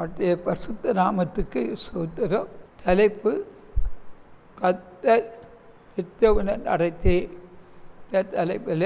அவருடைய பரிசுத்த நாமத்துக்கு சூத்திரம் தலைப்பு கத்த நித்தவுடன் அடைத்தி இந்த தலைப்பில்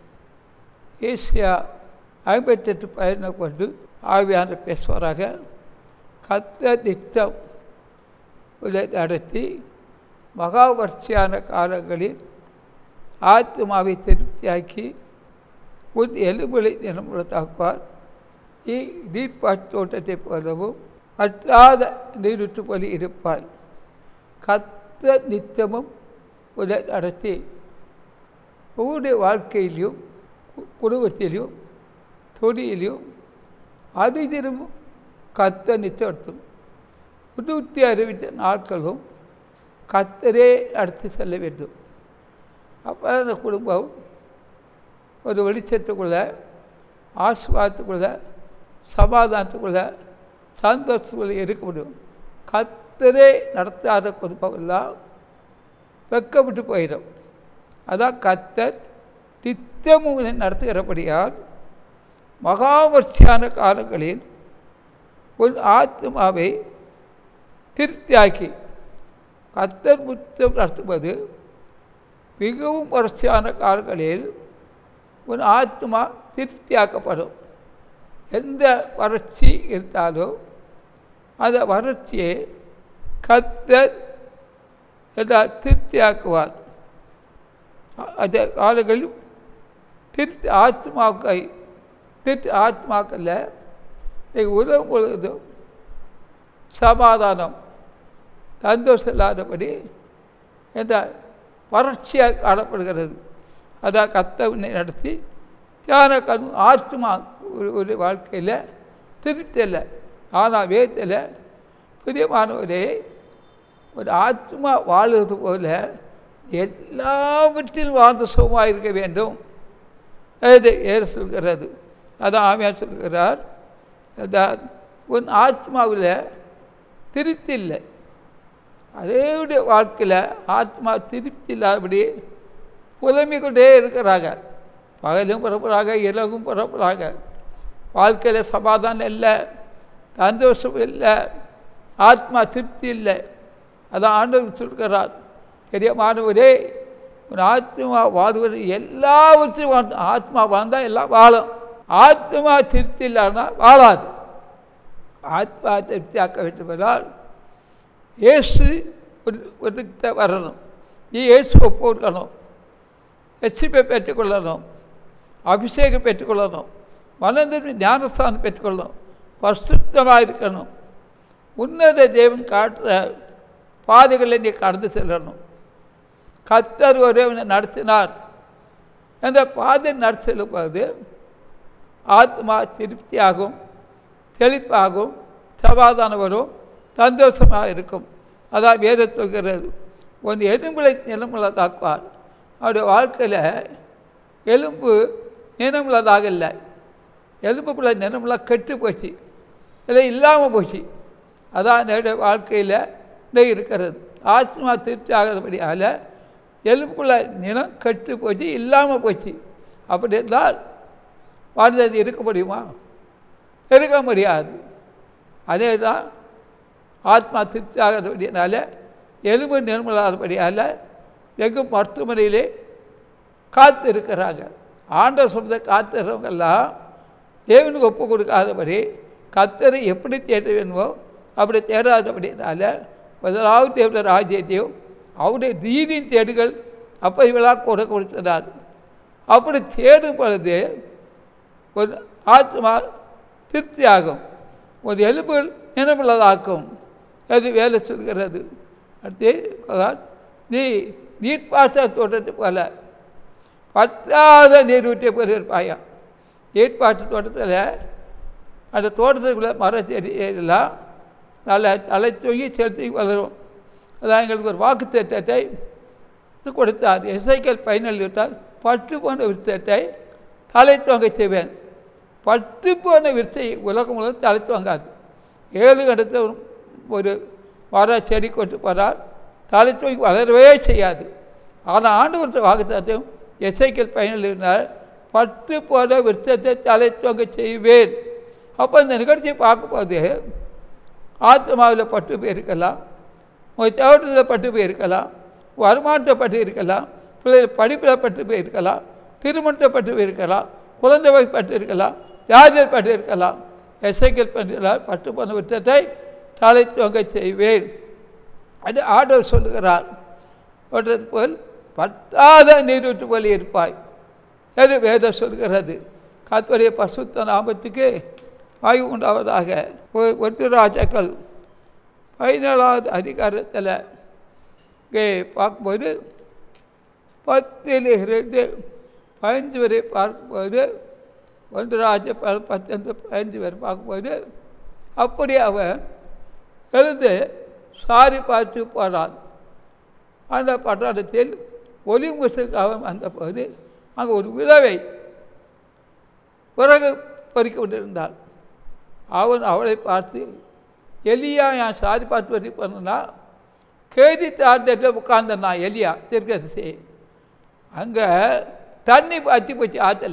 ஏசியா ஐம்பத்தெட்டு பயனை கொண்டு ஆவியான பேசுவாராக கத்த நித்தம் உள்ள நடத்தி மகாவர்ச்சியான காலங்களில் ஆத்மாவை திருப்தியாக்கி உன் எலும்புகளை நிலமுள்ளதாக்குவார் நீ நீர்ப்பாற்றோட்டத்தை போலவும் பற்றாத நீருற்று போல இருப்பாய் கத்த நித்தமும் உடல் நடத்தி உங்களுடைய வாழ்க்கையிலையும் குடும்பத்திலையும் தொழிலையும் அதிதினமும் கத்த நித்தம் நடத்தும் நூற்றி அறுபத்தி நாட்களும் கத்தரே நடத்தி செல்ல வேண்டும் அப்போ அந்த குடும்பம் ஒரு வெளிச்சத்துக்குள்ள ஆசிர்வாதத்துக்குள்ள சமாதானத்துக்குள்ள சந்தோஷத்துக்குள்ள இருக்க முடியும் கத்தரே நடத்தாத குடும்பம் எல்லாம் வெக்கப்பட்டு போயிடும் அதான் கத்தர் நித்தமும் நடத்துகிறபடியால் மகாவர்ச்சியான காலங்களில் உன் ஆத்மாவை திருப்தியாக்கி கத்தர் முத்தம் நடத்துவது மிகவும் வறட்சியான காலங்களில் உன் ஆத்மா திருப்தியாக்கப்படும் எந்த வறட்சி இருந்தாலும் அந்த வறட்சியை கத்தர் என்றால் திருப்தியாக்குவார் அந்த காலங்களில் திருப்தி ஆத்மாக்கை திருப்தி ஆத்மாக்களில் நீங்கள் உலகம் முழுவதும் சமாதானம் சந்தோஷம் இல்லாதபடி என்ற வறட்சியாக காணப்படுகிறது அதான் கத்தவனை நடத்தி தியான கண் ஆத்மா ஒரு வாழ்க்கையில் திருப்தி இல்லை ஆனால் வேதத்தில் பிரியமானவரே ஒரு ஆத்மா வாழுவது போல எல்லாவற்றிலும் வாழ்ந்து சுகமாக இருக்க வேண்டும் அது ஏற சொல்கிறது அதான் ஆமையார் சொல்கிறார் அதான் உன் ஆத்மாவில் திருப்தி இல்லை அதேடைய வாழ்க்கையில் ஆத்மா திருப்தி இல்லாதபடி புலம்பிக்கொண்டே இருக்கிறாங்க பகலும் புறப்புறாங்க இரவும் புறப்புறாங்க வாழ்க்கையில் சமாதானம் இல்லை சந்தோஷம் இல்லை ஆத்மா திருப்தி இல்லை அதான் ஆண்டவர் சொல்கிறார் பெரிய மாணவரே உன் ஆத்மா வாழ்வது எல்லாவற்றையும் வாழ்ந்து ஆத்மா வாழ்ந்தால் எல்லாம் வாழும் ஆத்மா திருப்தி இல்லைன்னா வாழாது ஆத்மா திருப்தியாக்க வேண்டுமென்றால் இயேசு ஒதுக்கிட்ட வரணும் நீ இயேசு ஒப்புக்கணும் ரட்சிப்பை பெற்றுக்கொள்ளணும் அபிஷேகம் பெற்றுக்கொள்ளணும் மனதில் ஞானஸ்தானம் பெற்றுக்கொள்ளணும் பசுத்தமாக இருக்கணும் உன்னத தேவன் காட்டுற பாதைகளை நீ கடந்து செல்லணும் கத்தர் ஒருவனை நடத்தினார் அந்த பாதை நடத்தி செல்லும்போது ஆத்மா திருப்தியாகும் செழிப்பாகும் சமாதானம் வரும் சந்தோஷமாக இருக்கும் அதான் வேத சொல்கிறது உன் எலும்புகளை நிலமுள்ளதாக்குவார் அவருடைய வாழ்க்கையில் எலும்பு நினமுள்ளதாக இல்லை எலும்புக்குள்ள நினமுள்ள கெட்டு போச்சு இல்லை இல்லாமல் போச்சு அதான் என்னுடைய வாழ்க்கையில் இன்னைக்கு இருக்கிறது ஆத்மா திருப்தி ஆகிறபடியால் எலும்புக்குள்ள நிலம் கெட்டு போச்சு இல்லாமல் போச்சு அப்படி இருந்தால் வாழ்ந்தது இருக்க முடியுமா இருக்க முடியாது அதே தான் ஆத்மா திருப்தி ஆகிறபடினால எலும்பு நிர்மலாதபடியால் எங்கும் மருத்துவமனையிலே காத்து இருக்கிறாங்க ஆண்டவர் சொன்னதை காத்துறவங்கெல்லாம் தேவனுக்கு ஒப்பு கொடுக்காதபடி கத்தரை எப்படி தேட வேணுமோ அப்படி தேடாதபடினால முதலாவது தேவத ராஜ்யத்தையும் அவருடைய நீதியின் தேடுகள் அப்போ இவளாக கூட கொடுத்துறார் அப்படி தேடும் பொழுது ஒரு ஆத்மா திருப்தியாகும் ஒரு எலும்புகள் நினைவுள்ளதாக்கும் அது வேலை சொல்கிறது அடுத்து நீ நீர்ப்பாச தோட்டத்தை போல பத்தாத நீரூற்றிய போல இருப்பாயா நீர்ப்பாச தோட்டத்தில் அந்த தோட்டத்துக்குள்ளே மர செடி எல்லாம் நல்ல தலை தூங்கி செலுத்தி வளரும் அதான் எங்களுக்கு ஒரு வாக்கு திட்டத்தை கொடுத்தார் எஸ்ஐக்கள் பயனில் விட்டார் பட்டு போன விருத்தத்தை தலை துவங்க செய்வேன் பட்டு போன விருச்சை உலகம் முழுவதும் தலை துவங்காது ஏழு கடத்த ஒரு மர செடி கொண்டு போனால் தலை தூக்கி வளரவே செய்யாது ஆனால் ஆண்டு கொடுத்த வாக்குத்தத்தையும் எஸ்ஐக்கள் பயனில் இருந்தால் பட்டு போன விருத்தத்தை தலை துவங்க செய்வேன் அப்போ இந்த நிகழ்ச்சியை பார்க்கும்போது ஆத்மாவில் பட்டு போயிருக்கலாம் உங்கள் தேவட்டத்தில் பட்டு போயிருக்கலாம் வருமானத்தை பட்டு இருக்கலாம் பிள்ளை படிப்பில் பட்டு போயிருக்கலாம் திருமணத்தை பட்டு போயிருக்கலாம் குழந்தை பட்டு இருக்கலாம் வியாதியில் பட்டு இருக்கலாம் எசைக்கல் பண்ணுகிறார் பட்டு போன விட்டத்தை தலை தொங்க செய்வேன் அது ஆண்டவர் சொல்லுகிறார் ஒன்றது போல் பத்தாத நீரூற்று போல் இருப்பாய் அது வேதம் சொல்கிறது கத்துடைய பசுத்த நாமத்துக்கு வாயு உண்டாவதாக ஒ- ஒன்று ராஜாக்கள் பதினேழாவது அதிகாரத்தில் இங்கே பார்க்கும்போது பத்தில் இருந்து பதினஞ்சு வரை பார்க்கும்போது ஒன்று ராஜ ப- பத்தொன்று பதினஞ்சு வரை பார்க்கும்போது அப்படி அவன் எழுந்து சாரி பார்த்து போனான் அந்த பட்டணத்தில் ஒலி முசுக்கு அவன் வந்தபோது அங்கே ஒரு விதவை பிறகு பறிக்க கொண்டிருந்தாள் அவன் அவளை பார்த்து எலியா என் சாரி பார்த்து வரி பண்ணனா கேதி தாண்டத்தில் உட்கார்ந்தான் எலியா திருக்கசி அங்கே தண்ணி பற்றி போச்சு ஆற்றுல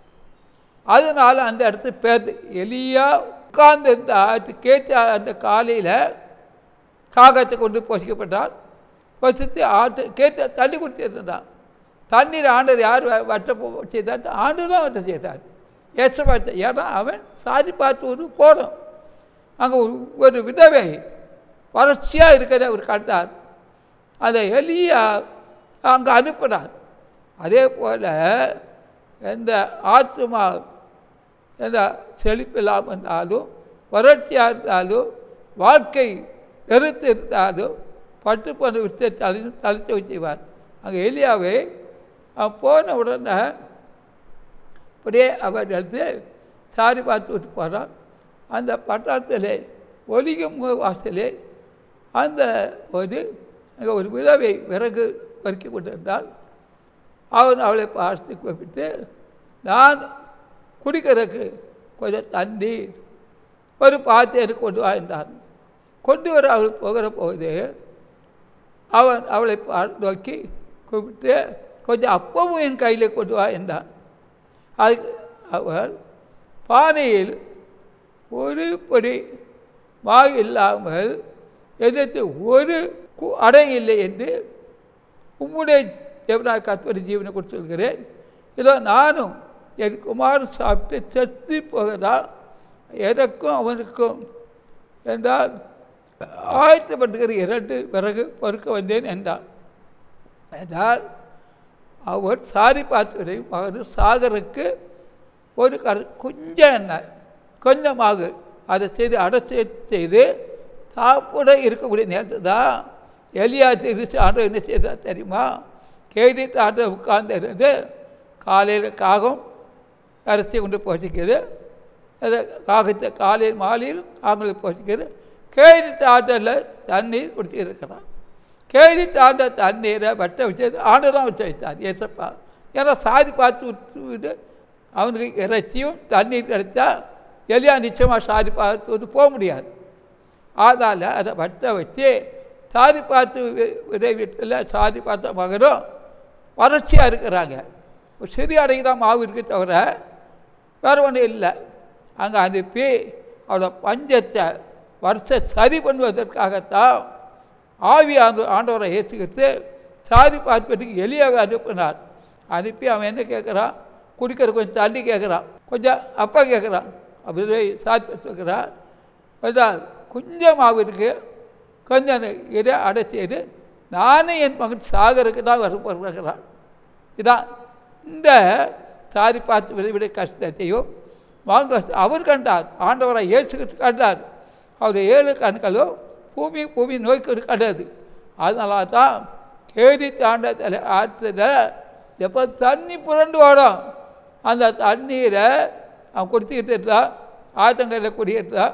அதனால் அந்த இடத்து பேர் எலியா உட்கார்ந்திருந்த ஆற்று கேட்டு அந்த காலையில் காகத்தை கொண்டு பொசிக்கப்பட்டான் பொசித்து ஆட்டு கேட்டு தண்ணி கொடுத்துருந்தான் தண்ணீர் ஆண்டவர் யார் வ- வட்ட போ- செய்தார் ஆண்டு தான் வட்ட செய்தார் ஏசப்பாத்த ஏன்னா அவன் சாதி பார்த்து ஒரு போகிறோம் அங்கே ஒரு ஒரு விதவை வறட்சியாக இருக்கிறத அவர் கண்டார் அந்த எலியா அங்கே அனுப்பினார் அதே போல் எந்த ஆத்மா எந்த செழிப்பில்லாமல் இருந்தாலும் வறட்சியாக இருந்தாலும் வாழ்க்கை வெறுத்து இருந்தாலும் பட்டு போன விட்டு தளி தளித்து செய்வார் அங்கே எலியாவை அவன் போன உடனே அப்படியே அவன் எடுத்து சாரி பார்த்து விட்டு போகிறான் அந்த பட்டணத்தில் ஒலிகும் வாசலே அந்த போது அங்கே ஒரு விதவை விறகு பறிக்க கொண்டிருந்தால் அவன் அவளை பார்த்து கூப்பிட்டு நான் குடிக்கிறதுக்கு கொஞ்சம் தண்ணீர் ஒரு பாத்தியரை கொண்டு வா என்றான் கொண்டு வர அவள் போகிற போது அவன் அவளை பார் நோக்கி கூப்பிட்டு கொஞ்சம் அப்பமும் என் கையில் கொண்டு வா என்றான் அது அவள் பானையில் ஒரு பொடி மா இல்லாமல் எதிர்த்து ஒரு கு- அடை இல்லை என்று உம்முடைய தேவனாய் கத்வரி ஜீவனை கொடுத்து சொல்கிறேன் இதோ நானும் என் குமாரன் சாப்பிட்டு செத்து போகதா எனக்கும் அவனுக்கும் என்றால் ஆயத்தப்பட்டுகிற இரண்டு பிறகு பொறுக்க வந்தேன் என்றான் என்றால் அவர் சாரி பார்த்து மகது சாகருக்கு ஒரு கரு கொஞ்சம் எண்ணெய் கொஞ்சமாக அதை செய்து அடைச்சி செய்து சாப்பிட இருக்கக்கூடிய நேரத்தில் தான் எலியா திருச்சி ஆண்டு என்ன செய்தா தெரியுமா கேடிட்டு ஆண்டு உட்கார்ந்து இருந்து காலையில் காகம் அரிசி கொண்டு போசிக்குது அதை காகத்தை காலையில் மாலையில் அவங்களுக்கு போசிக்குது கேடிட்டு ஆட்டில் தண்ணீர் குடிச்சு இருக்கிறான் கேடி தாண்ட தண்ணீரை வட்ட வச்சது ஆண்டு தான் வச்சு வைத்தார் ஏசப்பா ஏன்னா சாதி பார்த்து விட்டு விட்டு அவனுக்கு இறைச்சியும் தண்ணீர் கிடைத்தா எலியா நிச்சயமாக சாதி பார்த்து வந்து போக முடியாது அதனால் அதை வட்ட வச்சு சாதி பார்த்து வி- விதை வீட்டில் சாதி பார்த்த மகனும் வறட்சியாக இருக்கிறாங்க ஒரு சிறிய அடைக்கு தான் மாவு இருக்கு தவிர வேறு ஒன்றும் இல்லை அங்கே அனுப்பி அவளை பஞ்சத்தை வருஷம் சரி பண்ணுவதற்காகத்தான் ஆவி ஆண்டு ஆண்டவரை ஏற்றுக்கிட்டு சாதி பார்ப்பதுக்கு எளியாவை அனுப்பினார் அனுப்பி அவன் என்ன கேட்குறான் குடிக்கிற கொஞ்சம் தண்ணி கேட்குறான் கொஞ்சம் அப்பா கேட்குறான் அப்படி சாதி வச்சுக்கிறான் கொஞ்சம் கொஞ்சம் மாவு இருக்குது கொஞ்சம் இதை அடைச்சது நானும் என் மகன் சாகருக்கு தான் வருகிறான் இதான் இந்த சாரி பார்த்து விட விட கஷ்டத்தையும் வாங்க அவர் கண்டார் ஆண்டவரை இயேசுக்கு கண்டார் அவர் ஏழு கண்களும் பூமி பூமி நோய்க்கு கிடையாது அதனால தான் கேடி தாண்டத்தில் ஆற்றில் எப்போ தண்ணி புரண்டு ஓடும் அந்த தண்ணீரை அவன் கொடுத்துக்கிட்டு இருந்தான் ஆத்தங்கரையில் குடியிருந்தான்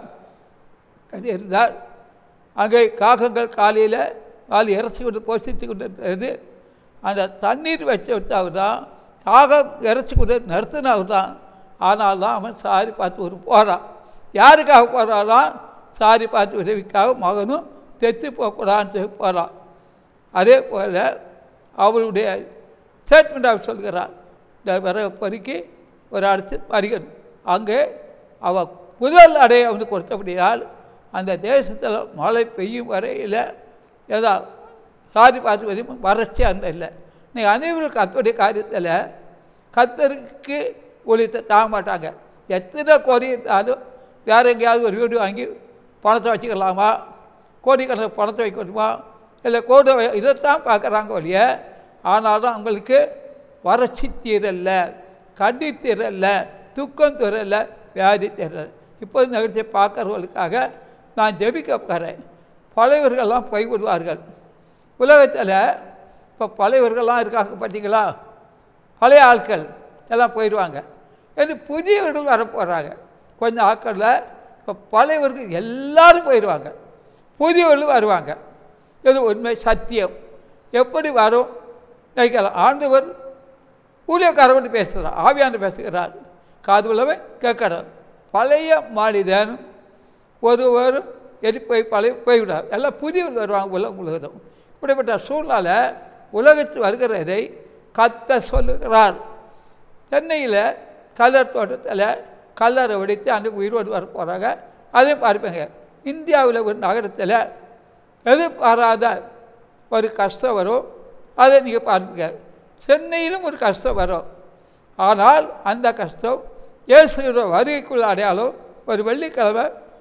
அது இருந்தால் அங்கே காகங்கள் காலையில் காலி இறச்சி கொண்டு போசித்து கொண்டு இருந்தது அந்த தண்ணீர் வச்சு வச்சவர் தான் காகம் இறச்சி கொண்டு நிறுத்தினவர் தான் ஆனால் தான் அவன் சாரி பார்த்து ஒரு போகிறான் யாருக்காக போகிறான் சாரி பார்த்து உதவிக்காக மகனும் தெத்து போகக்கூடாதுன்னு சொல்லி போகிறான் அதே போல் அவளுடைய ஸ்டேட்மெண்ட் அவர் சொல்கிறார் இந்த விறகு பொறுக்கி ஒரு அடுத்து பறிக்கணும் அங்கே அவள் முதல் அடையை அவனுக்கு கொடுத்தபடியால் அந்த தேசத்தில் மழை பெய்யும் வரையில் ஏதோ சாதி பார்த்து வரையும் வறட்சி அந்த இல்லை நீங்கள் அனைவரும் கத்தோடைய காரியத்தில் கத்தருக்கு ஒழித்த தாங்க மாட்டாங்க எத்தனை கோடி இருந்தாலும் வேற எங்கேயாவது ஒரு வீடு வாங்கி பணத்தை வச்சுக்கலாமா கோடிக்கணக்கு பணத்தை வைக்கணுமா இல்லை கோடி வை- இதைத்தான் பார்க்குறாங்க ஒழிய ஆனாலும் அவங்களுக்கு வறட்சி தீரல்ல கண்ணி தீரல்ல துக்கம் தீரல்ல வியாதி தீரல இப்போ இந்த நிகழ்ச்சியை பார்க்குறவங்களுக்காக நான் ஜெபிக்க போகிறேன் பழையவர்கள்லாம் போய் விடுவார்கள் உலகத்தில் இப்போ பழையவர்கள்லாம் இருக்காங்க பார்த்தீங்களா பழைய ஆட்கள் எல்லாம் போயிடுவாங்க இது புதியவர்கள் வர போகிறாங்க கொஞ்சம் ஆட்களில் இப்போ பழையவர்கள் எல்லாரும் போயிடுவாங்க புதியவர்கள் வருவாங்க இது உண்மை சத்தியம் எப்படி வரும் நினைக்கலாம் ஆண்டவர் ஊழியக்காரவன் பேசுகிறார் ஆவியாண்டு பேசுகிறார் காது உள்ளவன் கேட்கணும் பழைய மனிதன் ஒருவரும் எரி போய் பழைய போய்விடார் எல்லாம் புதியவர்கள் வருவாங்க உலகம் முழுவதும் இப்படிப்பட்ட சூழ்நிலை உலகத்தில் வருகிறதை கத்த சொல்லுகிறார் சென்னையில் கல்லர் தோட்டத்தில் கல்லறை வெடித்து அன்றைக்கு உயிரோடு வர போகிறாங்க அதையும் பார்ப்பீங்க இந்தியாவில் ஒரு நகரத்தில் எதிர்பாராத ஒரு கஷ்டம் வரும் அதை நீங்கள் பார்ப்பீங்க சென்னையிலும் ஒரு கஷ்டம் வரும் ஆனால் அந்த கஷ்டம் இயேசுகிற வருகைக்குள்ள அடையாளம் ஒரு வெள்ளிக்கிழமை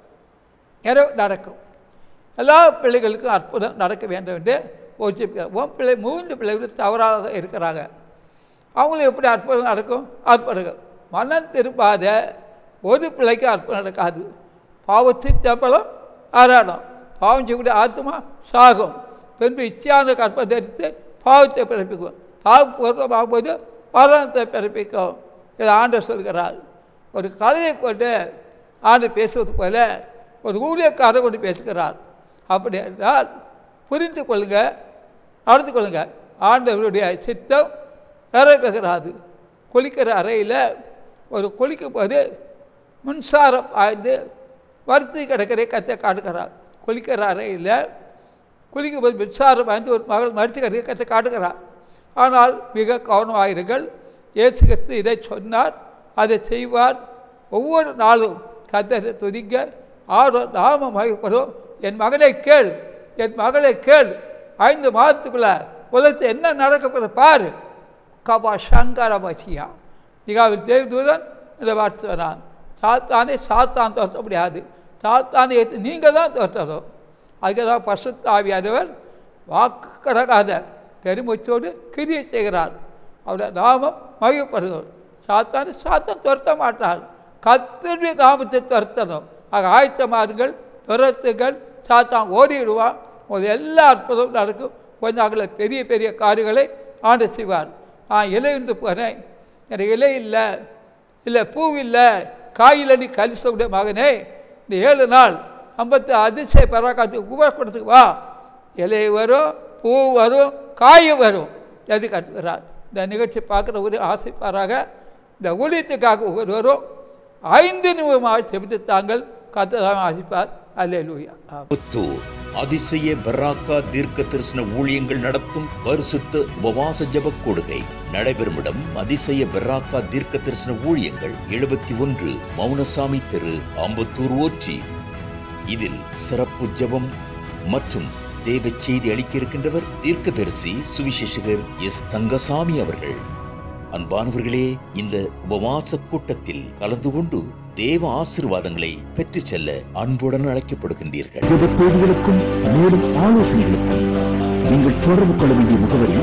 இரவு நடக்கும் எல்லா பிள்ளைகளுக்கும் அற்புதம் நடக்க வேண்டும் என்று யோசிப்பார் உன் பிள்ளை மூன்று பிள்ளைகள் தவறாக இருக்கிறாங்க அவங்களுக்கு எப்படி அற்புதம் நடக்கும் அற்புதம் மனம் திரும்பாத ஒரு பிள்ளைக்கு அற்புதம் நடக்காது பாவத்தின் சம்பளம் ஆராடம் பாவம் செய்யக்கூடிய ஆத்மா சாகும் பின்பு இச்சையான கற்பம் தரித்து பாவத்தை பிறப்பிக்கும் பாவம் பூர்வமாகும்போது மரணத்தை பிறப்பிக்கும் இதை ஆண்டவர் சொல்கிறார் ஒரு கதையை கொண்டு ஆண்டு பேசுவது போல ஒரு ஊழியக்காரர் கொண்டு பேசுகிறார் அப்படி என்றால் புரிந்து கொள்ளுங்க நடந்து கொள்ளுங்க ஆண்டவருடைய சித்தம் நிறைவேறாது குளிக்கிற அறையில் ஒரு குளிக்கும் போது மின்சாரம் ஆய்ந்து வருத்தி கிடக்கிற கத்தை காட்டுகிறார் குளிக்கிற அறையில் குளிக்கும் போது மின்சாரம் வாய்ந்து ஒரு மகள் மறுத்து கிடக்கிற கத்தை காட்டுகிறார் ஆனால் மிக கவனமாயிருங்கள் இயேசு கிறிஸ்து இதை சொன்னார் அதை செய்வார் ஒவ்வொரு நாளும் கத்தரை துதிங்க ஆறு நாம மகிழ்ப்படும் என் மகனை கேள் என் மகளை கேள் ஐந்து மாதத்துக்குள்ள உலகத்தில் என்ன நடக்க போகுது பாரு கபா சங்கர மசியா நிகாவில் தேவதூதன் இந்த வார்த்தை சொன்னான் சாத்தானே சாத்தான் தோற்ற முடியாது சாத்தானை ஏற்று நீங்கள் தான் தோற்றதும் அதுக்கு தான் பசுத்தாவியானவர் வாக்கு கடக்காத பெருமூச்சோடு கிரியை செய்கிறார் அவருடைய நாமம் மகிழ்ப்படுகிறோம் சாத்தானை சாத்தம் துரத்த மாட்டார் கத்தருடைய நாமத்தை துரத்தணும் ஆக ஆயத்தமாருங்கள் துரத்துங்கள் சாத்தான் ஓடிடுவான் ஒரு எல்லா அற்புதமும் நடக்கும் கொஞ்சம் அங்கே பெரிய பெரிய காரியங்களை ஆண்டு செய்வார் நான் இலையுந்து போகிறேன் எனக்கு இலை இல்லை இல்லை பூ இல்லை காயில் நீ கலிசவுடைய மகனே இந்த ஏழு நாள் ஐம்பத்து அதிசய பராக்காத்து உபயோகப்படுத்துக்கு வா இலை வரும் பூ வரும் காய் வரும் எது கட்டுகிறார் இந்த நிகழ்ச்சி பார்க்குற ஒரு ஆசைப்பாராக இந்த ஊழியத்துக்காக ஒவ்வொருவரும் ஐந்து நிமிடமாக செபித்து தாங்கள் கத்ததாக ஆசிப்பார் அல்லேலூயா ஆமென். புத்தூர் அதிசய பராக்கா தீர்க்க தரிசன ஊழியங்கள் நடத்தும் பரிசுத்த உபவாச ஜப கொடுகை நடைபெறும் இடம் அதிசய பராக்கா தீர்க்க தரிசன ஊழியங்கள் எழுபத்தி ஒன்று மௌனசாமி தெரு அம்பத்தூர் ஓச்சி இதில் சிறப்பு ஜெபம் மற்றும் தேவ செய்தி அளிக்க இருக்கின்றவர் தீர்க்கதரிசி சுவிசேஷகர் எஸ் தங்கசாமி அவர்கள் அன்பானவர்களே இந்த உபவாச கூட்டத்தில் கலந்து கொண்டு தேவ ஆசீர்வாதங்களை பெற்று செல்ல அன்புடன் அழைக்கப்படுகின்றீர்கள் ஜெப தேதிகளுக்கும் மேலும் ஆலோசனைகளுக்கும் நீங்கள் தொடர்பு கொள்ள வேண்டிய முகவரி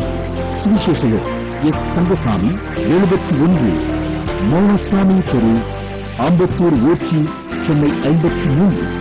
சுவிசேஷகர் எஸ் தங்கசாமி எழுபத்தி ஒன்று மௌனசாமி தெரு ஆம்பத்தூர் ஊர்ச்சி சென்னை ஐம்பத்தி மூன்று